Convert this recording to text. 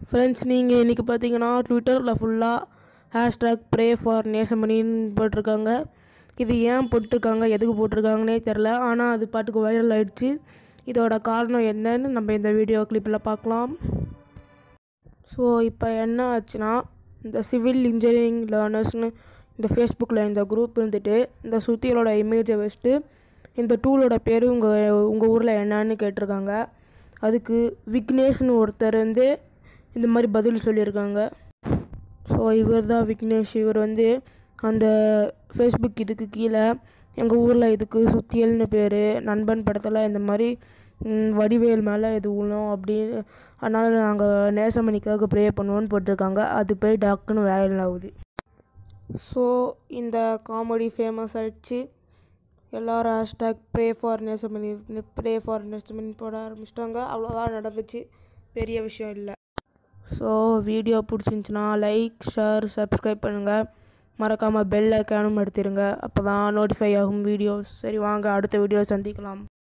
friends நீங்கள் இன்றைக்கி பார்த்தீங்கன்னா ட்விட்டரில் ஃபுல்லாக ஹேஷ்டாக் ப்ரே ஃபார் நேசமணின்னு போட்டிருக்காங்க இது ஏன் போட்டிருக்காங்க எதுக்கு போட்டிருக்காங்கன்னே தெரில ஆனால் அது பாட்டுக்கு வைரல் ஆயிடுச்சு இதோட காரணம் என்னன்னு நம்ம இந்த வீடியோ கிளிப்பில் பார்க்கலாம் ஸோ இப்போ என்ன ஆச்சுன்னா இந்த சிவில் இன்ஜினியரிங் லேர்னர்ஸ்னு இந்த ஃபேஸ்புக்கில் இந்த குரூப் இருந்துட்டு இந்த சுத்தியலோட இமேஜை வச்சுட்டு இந்த டூலோட பேர் உங்கள் உங்கள் ஊரில் என்னன்னு கேட்டிருக்காங்க அதுக்கு விக்னேஷ்னு ஒருத்தர் வந்து இந்த மாதிரி பதில் சொல்லியிருக்காங்க ஸோ இவர் தான் விக்னேஷ் இவர் வந்து அந்த ஃபேஸ்புக் இதுக்கு கீழே எங்கள் ஊரில் இதுக்கு சுத்தியல்னு பேர் நண்பன் படத்தில் இந்த மாதிரி ம், வடிவேல் மேலே இது உழும் அப்படின்னு அதனால் நாங்கள் நேசமணிக்காக ப்ரே பண்ணுவோன்னு போட்டிருக்காங்க அது போய் டாக்குன்னு வேலை ஆகுது ஸோ இந்த காமெடி ஃபேமஸ் ஆயிடுச்சு எல்லாரும் hashtag pray for Nesamani pray for Nesamani போட ஆரம்பிச்சிட்டாங்க அவ்வளோதான் நடந்துச்சு பெரிய விஷயம் இல்லை ஸோ வீடியோ பிடிச்சிருந்துச்சின்னா லைக் ஷேர் சப்ஸ்கிரைப் பண்ணுங்கள் மறக்காமல் பெல் ஐக்கானும் எடுத்துருங்க அப்போ தான் நோட்டிஃபை ஆகும் வீடியோஸ் சரி வாங்க அடுத்த வீடியோ சந்திக்கலாம்